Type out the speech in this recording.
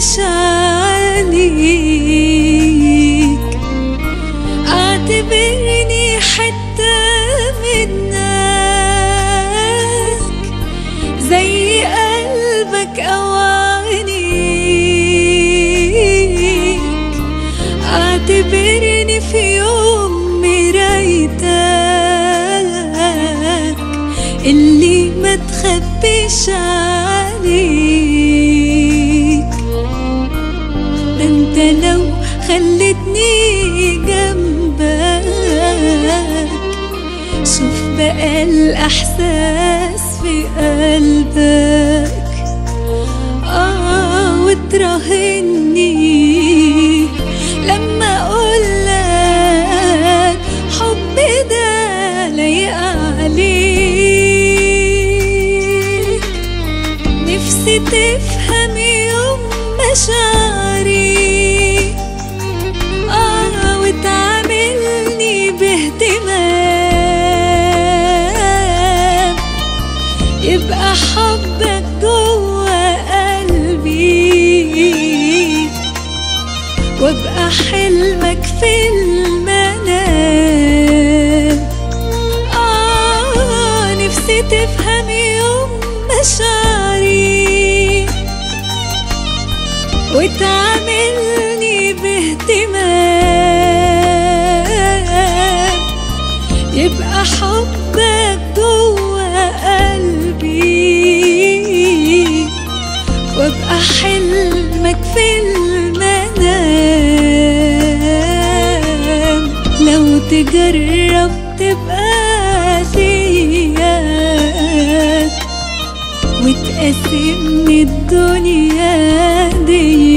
تخبيش عليك اعتبرني حتى منك زي قلبك او عينيك اعتبرني في يوم مرايتك اللي ما تخبيش عليك ده انت لو خلتني جنبك شوف بقى الاحساس في قلبك اه وتراهني لما اقولك حب ده لايق عليك نفسي تفهم يوم مشاعري اه وتعاملني باهتمام يبقى حبك جوا قلبي وابقى حلمك في المنام آه نفسي تفهم يوم مشاعري وتعاملني باهتمام يبقى حبك جوا قلبي وابقى حلمك في المنام لو تجرب تبقى زيك وتقاسمني الدنيا دي